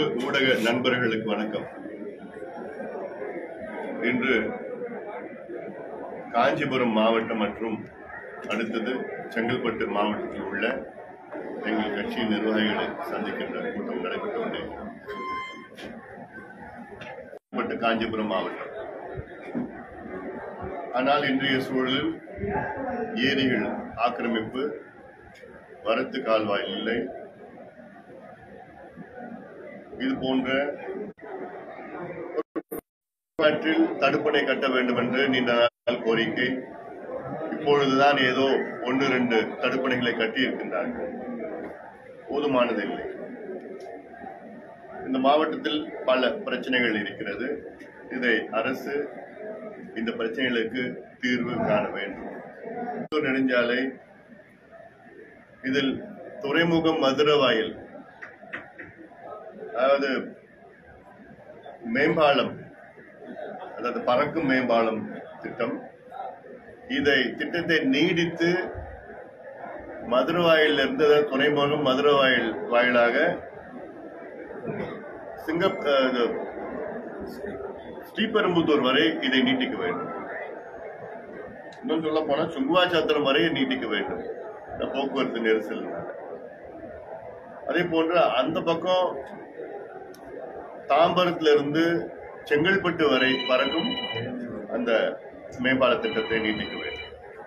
ஊடக நண்பர்களுக்கு வணக்கம் இன்று காஞ்சிபுரம் மாவட்டம் மற்றும் அடுத்தது செங்கல்பட்டு மாவட்டத்தில் உள்ள எங்கள் கட்சியின் நிர்வாகிகளை சந்திக்கின்ற கூட்டம் நடைபெற்று கொண்டிருக்கிறது செங்கல்பட்டு காஞ்சிபுரம் மாவட்டம் ஆனால் இன்றைய சூழலில் ஏரிகள் ஆக்கிரமிப்பு வரத்து கால்வாய் இல்லை இது போன்ற காற்றில் தடுப்பணை கட்ட வேண்டும் என்று நீண்ட நாள் கோரிக்கை இப்பொழுதுதான் ஏதோ ஒன்று ரெண்டு தடுப்பணைகளை கட்டி இருக்கின்றார்கள் போதுமானது இல்லை இந்த மாவட்டத்தில் பல பிரச்சனைகள் இருக்கிறது இதை அரசு இந்த பிரச்சனைகளுக்கு தீர்வு காண வேண்டும் ஒரு நெடுஞ்சாலை இதில் துறைமுகம் மதுரவாயில் அதாவது மேம்பாலம் அதாவது பறக்கும் மேம்பாலம் திட்டம் இதை திட்டத்தை நீடித்து மதுரவாயில் இருந்து அதாவது துறைமுகம் மதுரவாயில் வாயிலாக சிங்கப் அஹ், இது, ஸ்ரீபெரும்புதூர் வரை இதை நீட்டிக்க வேண்டும் இன்னும் சொல்ல போனா சுங்குவாச்சாத்திரம் வரை நீட்டிக்க வேண்டும் இந்த போக்குவரத்து நெரிசல் அதே போன்று அந்த பக்கம் தாம்பரத்துல இருந்து செங்கல்பட்டு வரை பறக்கும் அந்த மேம்பால திட்டத்தை நீட்டிக்க வேண்டும்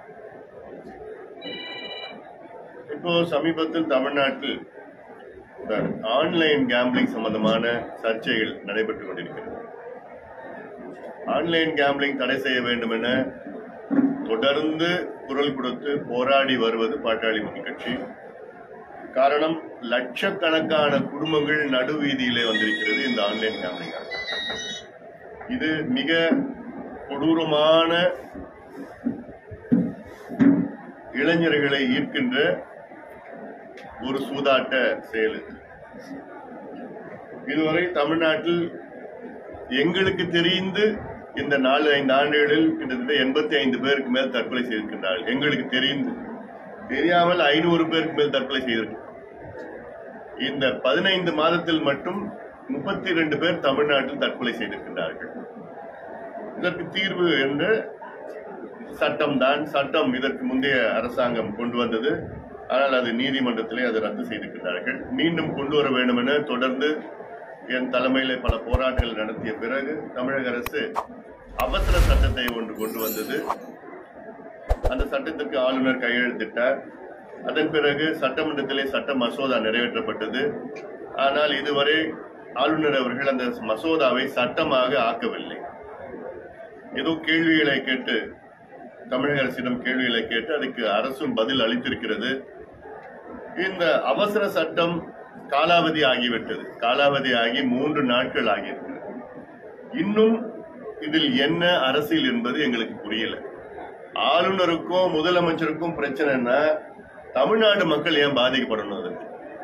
இப்போ சமீபத்தில் தமிழ்நாட்டில் இந்த ஆன்லைன் கேம்பிளிங் சம்பந்தமான சர்ச்சைகள் நடைபெற்றுக் கொண்டிருக்கிறது ஆன்லைன் கேம்பிளிங் தடை செய்ய வேண்டும் என தொடர்ந்து குரல் கொடுத்து போராடி வருவது பாட்டாளி மக்கள் கட்சி காரணம் லட்சக்கணக்கான குடும்பங்கள் நடுவீதியிலே வந்திருக்கிறது இந்த ஆன்லைன் கேம்பிளிங் இது மிக கொடூரமான இளைஞர்களை ஈர்க்கின்ற ஒரு சூதாட்ட செயல் இது. இதுவரை தமிழ்நாட்டில் எங்களுக்கு தெரிந்து இந்த நாலு ஐந்து ஆண்டுகளில் கிட்டத்தட்ட எண்பத்தி ஐந்து பேருக்கு மேல் தற்கொலை செய்திருக்கின்றார்கள் எங்களுக்கு தெரிந்து தெரியாமல் ஐநூறு பேருக்கு மேல் தற்கொலை செய்திருக்கிறார்கள் இந்த பதினைந்து மாதத்தில் மட்டும் முப்பத்தி ரெண்டு பேர் தமிழ்நாட்டில் தற்கொலை செய்திருக்கின்றார்கள் இதற்கு தீர்வு என்ற சட்டம் தான் சட்டம் இதற்கு முந்தைய அரசாங்கம் கொண்டு வந்தது ஆனால் அது நீதிமன்றத்திலே அதை ரத்து செய்திருக்கிறார்கள் மீண்டும் கொண்டு வர வேண்டும் என தொடர்ந்து என் தலைமையிலே பல போராட்டங்கள் நடத்திய பிறகு தமிழக அரசு அவசர சட்டத்தை ஒன்று கொண்டு வந்தது அந்த சட்டத்திற்கு ஆளுநர் கையெழுத்திட்டார் அதன் பிறகு சட்டமன்றத்திலே சட்ட மசோதா நிறைவேற்றப்பட்டது ஆனால் இதுவரை ஆளுநர் அவர்கள் அந்த மசோதாவை சட்டமாக ஆக்கவில்லை ஏதோ கேள்விகளை கேட்டு தமிழக அரசிடம் கேள்விகளை கேட்டு அதுக்கு அரசும் பதில் அளித்திருக்கிறது இந்த அவசர சட்டம் காலாவதி ஆகிவிட்டது காலாவதி ஆகி மூன்று நாட்கள் ஆகியிருக்கிறது இன்னும் இதில் என்ன அரசியல் என்பது எங்களுக்கு புரியல ஆளுநருக்கும் முதலமைச்சருக்கும் பிரச்சனைன்னா தமிழ்நாடு மக்கள் ஏன் பாதிக்கப்படணும் அதுக்கு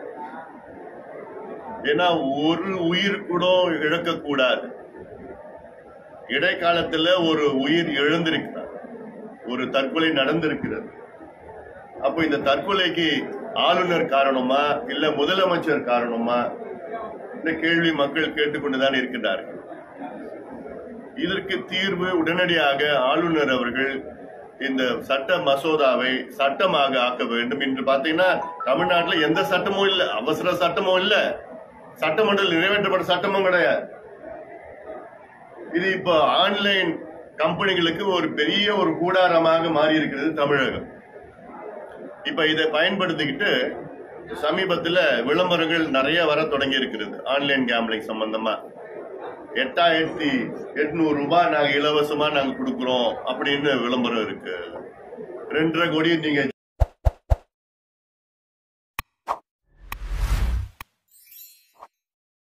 ஏன்னா ஒரு உயிர் கூட இழக்கக்கூடாது இடைக்காலத்துல ஒரு உயிர் எழுந்திருக்கிறார் ஒரு தற்கொலை நடந்திருக்கிறது அப்போ இந்த தற்கொலைக்கு ஆளுநர் காரணமா இல்ல முதலமைச்சர் காரணமா இந்த கேள்வி மக்கள் கேட்டுக்கொண்டுதான் இருக்கின்றார்கள் இதற்கு தீர்வு உடனடியாக ஆளுநர் அவர்கள் இந்த சட்ட மசோதாவை சட்டமாக ஆக்க வேண்டும் என்று பாத்தீங்கன்னா தமிழ்நாட்டில் எந்த சட்டமும் இல்ல அவசர சட்டமும் இல்ல சட்டமன்றத்தில் நிறைவேற்றப்பட்ட சட்டமும் கிடையாது இது இப்போ ஆன்லைன் கம்பெனிகளுக்கு ஒரு பெரிய ஒரு கூடாரமாக மாறி இருக்கிறது தமிழகம் இப்ப இதை பயன்படுத்திக்கிட்டு சமீபத்துல விளம்பரங்கள் நிறைய வர தொடங்கி இருக்கிறது ஆன்லைன் கேம்பிளிங் சம்பந்தமா எட்டாயிரத்தி எட்நூறு ரூபாய் நாங்க இலவசமா நாங்க கொடுக்கிறோம் அப்படின்னு விளம்பரம் இருக்கு ரெண்டரை கோடி நீங்க